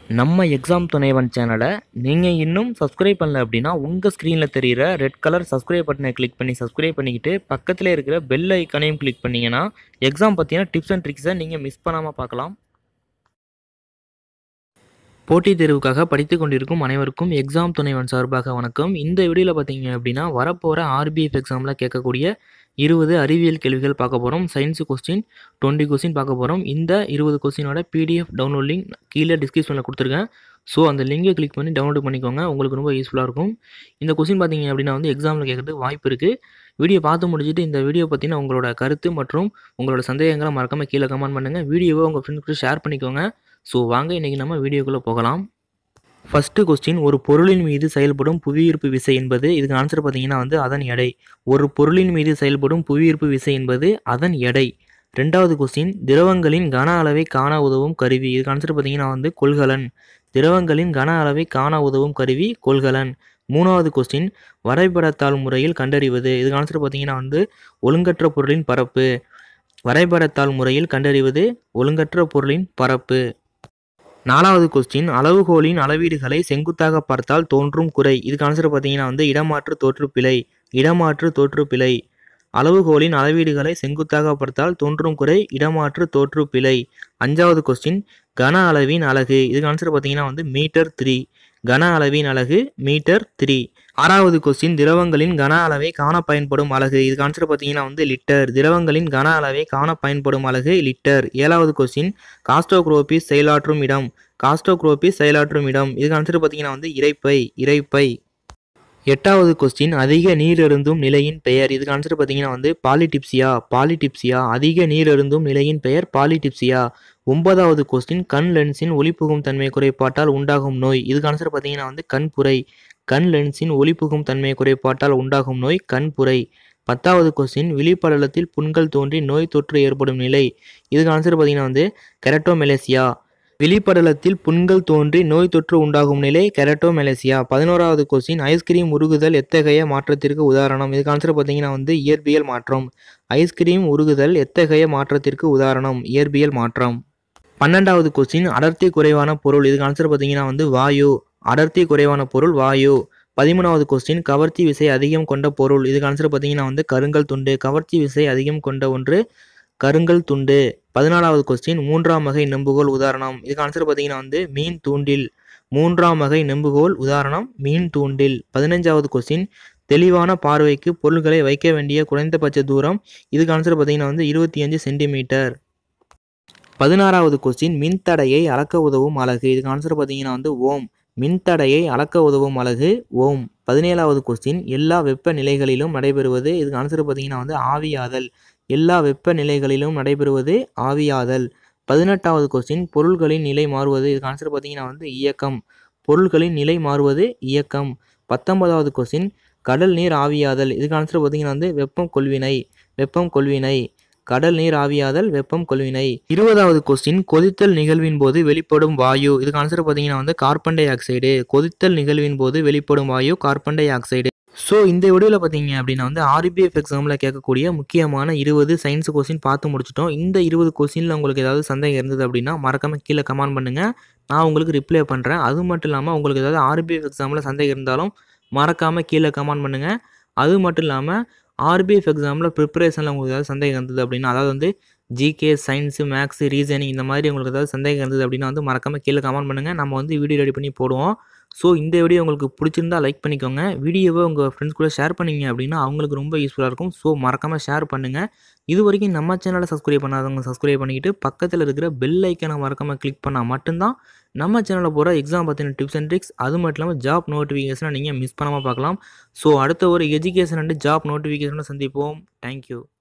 நம்ம எக்ஸாம் துணைவன் சேனலை நீங்கள் இன்னும் சப்ஸ்கிரைப் பண்ணல அப்படின்னா உங்கள் ஸ்க்ரீனில் தெரிகிற ரெட் கலர் சப்ஸ்கிரைப் பட்டனை கிளிக் பண்ணி சப்ஸ்கிரைப் பண்ணிக்கிட்டு பக்கத்தில் இருக்கிற பெல் ஐக்கனையும் கிளிக் பண்ணிங்கன்னா எக்ஸாம் பற்றின டிப்ஸ் அண்ட் ட்ரிக்ஸை நீங்கள் மிஸ் பண்ணாமல் பார்க்கலாம் போட்டித் தேர்வுக்காக படித்து கொண்டிருக்கும் அனைவருக்கும் எக்ஸாம் துணைவன் சார்பாக வணக்கம் இந்த வீடியோவில் பார்த்தீங்க அப்படின்னா வரப்போகிற ஆர்பிஎஃப் எக்ஸாமில் கேட்கக்கூடிய இருபது அறிவியல் கேள்விகள் பார்க்க போகிறோம் சயின்ஸ் கொஸ்டின் டுவெண்ட்டி கொஸ்டின் பார்க்க போகிறோம் இந்த இருபது கொஸ்டினோட பிடிஎஃப் டவுன்லோட் லிங்க் கீழே டிஸ்கிரிப்ஷனில் கொடுத்துருக்கேன் ஸோ அந்த லிங்கை கிளிக் பண்ணி டவுன்லோட் பண்ணிக்கோங்க உங்களுக்கு ரொம்ப யூஸ்ஃபுல்லாக இருக்கும் இந்த கொஸ்டின் பார்த்தீங்க அப்படின்னா வந்து எக்ஸாமில் கேட்கறதுக்கு வாய்ப்பு இருக்குது வீடியோ பார்த்து முடிச்சுட்டு இந்த வீடியோ பற்றின உங்களோட கருத்து மற்றும் உங்களோட சந்தேகங்களை மறக்காமல் கீழே கமெண்ட் பண்ணுங்கள் வீடியோவை உங்கள் ஃப்ரெண்ட்ஸ்க்கு ஷேர் பண்ணிக்கோங்க ஸோ வாங்க இன்றைக்கி நம்ம வீடியோக்குள்ளே போகலாம் ஃபஸ்ட்டு கொஸ்டின் ஒரு பொருளின் மீது செயல்படும் புவியீர்ப்பு விசை என்பது இதுக்கு ஆன்சர் பார்த்தீங்கன்னா வந்து அதன் எடை ஒரு பொருளின் மீது செயல்படும் புவியீர்ப்பு விசை என்பது அதன் எடை ரெண்டாவது கொஸ்டின் திரவங்களின் கன அளவை காண உதவும் கருவி இதுக்கு ஆன்சர் பார்த்தீங்கன்னா வந்து கொள்கலன் திரவங்களின் கன அளவை காண உதவும் கருவி கொள்கலன் மூணாவது கொஸ்டின் வரைபடத்தாள் முறையில் கண்டறிவது இதுக்கு ஆன்சர் பார்த்தீங்கன்னா வந்து ஒழுங்கற்ற பொருளின் பரப்பு வரைபடத்தாள் முறையில் கண்டறிவது ஒழுங்கற்ற பொருளின் பரப்பு நாலாவது கொஸ்டின் அளவுகோலின் அளவீடுகளை செங்குத்தாக பார்த்தால் தோன்றும் குறை இதுக்கு ஆன்சர் பார்த்தீங்கன்னா வந்து இடமாற்று தோற்றுப்பிழை இடமாற்று தோற்றுப்பிழை அளவுகோலின் அளவீடுகளை செங்குத்தாக பார்த்தால் தோன்றும் குறை இடமாற்று தோற்றுப்பிழை அஞ்சாவது கொஸ்டின் கன அளவின் அலகு இதுக்கு ஆன்சர் பார்த்தீங்கன்னா வந்து மீட்டர் த்ரீ கன அளவின் அலகு மீட்டர் த்ரீ ஆறாவது கொஸ்டின் திரவங்களின் கன அளவை காண பயன்படும் அலகு இதுக்கு ஆன்சர் பார்த்தீங்கன்னா வந்து லிட்டர் திரவங்களின் கன அளவை காண பயன்படும் அலகு லிட்டர் ஏழாவது கொஸ்டின் காஸ்டோக்ரோபிஸ் செயலாற்றும் இடம் காஸ்டோக்ரோபிஸ் செயலாற்றும் இடம் இதுக்கு ஆன்சர் பார்த்தீங்கன்னா வந்து இறைப்பை இறைப்பை எட்டாவது கொஸ்டின் அதிக நீர் அருந்தும் நிலையின் பெயர் இதுக்கு ஆன்சர் பார்த்தீங்கன்னா வந்து பாலிடிப்சியா பாலிடிப்சியா அதிக நீர் அருந்தும் நிலையின் பெயர் பாலிடிப்சியா ஒன்பதாவது கொஸ்டின் கண் லென்ஸின் ஒளிப்புகும் தன்மை குறைபாட்டால் உண்டாகும் நோய் இதுக்கு ஆன்சர் பார்த்தீங்கன்னா வந்து கண்புரை கண் லென்ஸின் ஒளிப்புகும் தன்மை குறைபாட்டால் உண்டாகும் நோய் கண்புரை பத்தாவது கொஸ்டின் விழிப்படலத்தில் புண்கள் தோன்றி நோய் தொற்று ஏற்படும் நிலை இதுக்கு ஆன்சர் பார்த்தீங்கன்னா வந்து கெரட்டோமெலேசியா விழிப்படலத்தில் புண்கள் தோன்றி நோய் தொற்று உண்டாகும் நிலை கெரட்டோமெலேசியா பதினோராவது கொஸ்டின் ஐஸ்கிரீம் உருகுதல் எத்தகைய மாற்றத்திற்கு உதாரணம் இதுக்கு ஆன்சர் பார்த்தீங்கன்னா வந்து இயற்பியல் மாற்றம் ஐஸ்கிரீம் உருகுதல் எத்தகைய மாற்றத்திற்கு உதாரணம் இயற்பியல் மாற்றம் பன்னெண்டாவது கொஸ்டின் அடர்த்தி குறைவான பொருள் இதுக்கு ஆன்சர் பார்த்தீங்கன்னா வந்து வாயு அடர்த்தி குறைவான பொருள் வாயு பதிமூணாவது கொஸ்டின் கவர்ச்சி விசை அதிகம் கொண்ட பொருள் இதுக்கு ஆன்சர் பார்த்தீங்கன்னா வந்து கருங்கல் துண்டு கவர்ச்சி விசை அதிகம் கொண்ட ஒன்று கருங்கல் துண்டு பதினாலாவது கொஸ்டின் மூன்றாம் வகை நெம்புகோல் உதாரணம் இதுக்கு ஆன்சர் பார்த்தீங்கன்னா வந்து மீன் தூண்டில் மூன்றாம் வகை நெம்புகோல் உதாரணம் மீன் தூண்டில் பதினஞ்சாவது கொஸ்டின் தெளிவான பார்வைக்கு பொருள்களை வைக்க வேண்டிய குறைந்தபட்ச தூரம் இதுக்கு ஆன்சர் பார்த்தீங்கன்னா வந்து இருபத்தி அஞ்சு சென்டிமீட்டர் பதினாறாவது கொஸ்டின் மின்தடையை அளக்க உதவும் அலகு இதுக்கு ஆன்சர் பார்த்தீங்கன்னா வந்து ஓம் மின்தடையை அளக்க உதவும் அலகு ஓம் பதினேழாவது கொஸ்டின் எல்லா வெப்ப நிலைகளிலும் நடைபெறுவது இதுக்கு ஆன்சர் பார்த்தீங்கன்னா வந்து ஆவியாதல் எல்லா வெப்ப நிலைகளிலும் நடைபெறுவது ஆவியாதல் பதினெட்டாவது கொஸ்டின் பொருள்களின் நிலை மாறுவது இதுக்கு ஆன்சர் பார்த்தீங்கன்னா வந்து இயக்கம் பொருள்களின் நிலை மாறுவது இயக்கம் பத்தொன்பதாவது கொஸ்டின் கடல் நீர் ஆவியாதல் இதுக்கு ஆன்சர் பார்த்தீங்கன்னா வந்து வெப்பம் கொள்வினை வெப்பம் கொள்வினை கடல் நீர் ஆவியாதல் வெப்பம் கொள்வினை இருபதாவது கொஸ்டின் கொதித்தல் நிகழ்வின் போது வெளிப்படும் வாயு இதுக்கு ஆன்சர் பார்த்தீங்கன்னா வந்து கார்பன் டை ஆக்சைடு கொதித்தல் நிகழ்வின் போது வெளிப்படும் வாயு கார்பன் டை ஆக்சைடு ஸோ இந்த வீடியோவில் பார்த்தீங்க அப்படின்னா வந்து ஆர்பிஎஃப் எக்ஸாமில் கேட்கக்கூடிய முக்கியமான இருபது சயின்ஸ் கொஸ்டின் பார்த்து முடிச்சிட்டோம் இந்த இருபது கொஸ்டினில் உங்களுக்கு ஏதாவது சந்தேகம் இருந்தது அப்படின்னா மறக்காமல் கீழே கமெண்ட் பண்ணுங்கள் நான் உங்களுக்கு ரிப்ளை பண்ணுறேன் அது மட்டும் இல்லாமல் உங்களுக்கு ஏதாவது ஆர்பிஎஃப் எக்ஸாமில் சந்தேகம் இருந்தாலும் மறக்காமல் கீழே கமெண்ட் பண்ணுங்கள் அது மட்டும் இல்லாமல் ஆர்பிஎஃப் எக்ஸாமில் ப்ரிப்பரேஷனில் உங்களுக்கு ஏதாவது சந்தேகம் இருந்தது அப்படின்னா அதாவது வந்து ஜிகே சயின்ஸு மேக்ஸு ரீசனிங் இந்த மாதிரி உங்களுக்கு ஏதாவது சந்தேகம் இருந்தது அப்படின்னா வந்து மறக்காமல் கீழே கமெண்ட் பண்ணுங்கள் நம்ம வந்து வீடியோ ரெடி பண்ணி போடுவோம் ஸோ இந்த வீடியோ உங்களுக்கு பிடிச்சிருந்தா லைக் பண்ணிக்கோங்க வீடியோவை உங்கள் ஃப்ரெண்ட்ஸ் கூட ஷேர் பண்ணிங்க அப்படின்னா அவங்களுக்கு ரொம்ப யூஸ்ஃபுல்லாக இருக்கும் ஸோ மறக்காமல் ஷேர் பண்ணுங்கள் இது வரைக்கும் நம்ம சேனலை சப்ஸ்கிரைப் பண்ணாதவங்க சப்ஸ்கிரைப் பண்ணிக்கிட்டு பக்கத்தில் இருக்கிற பெல் ஐக்கனை மறக்காமல் கிளிக் பண்ணால் மட்டும்தான் நம்ம சேனலில் போகிற எக்ஸாம் பற்றின டிப்ஸ் அண்ட் ட்ரிக்ஸ் அது மட்டும் இல்லாமல் ஜாப் நோட்டிஃபிகேஷனை நீங்கள் மிஸ் பண்ணாமல் பார்க்கலாம் ஸோ அடுத்த ஒரு எஜுகேஷன் அண்ட் ஜாப் நோட்டிஃபிகேஷனை சந்திப்போம் தேங்க்யூ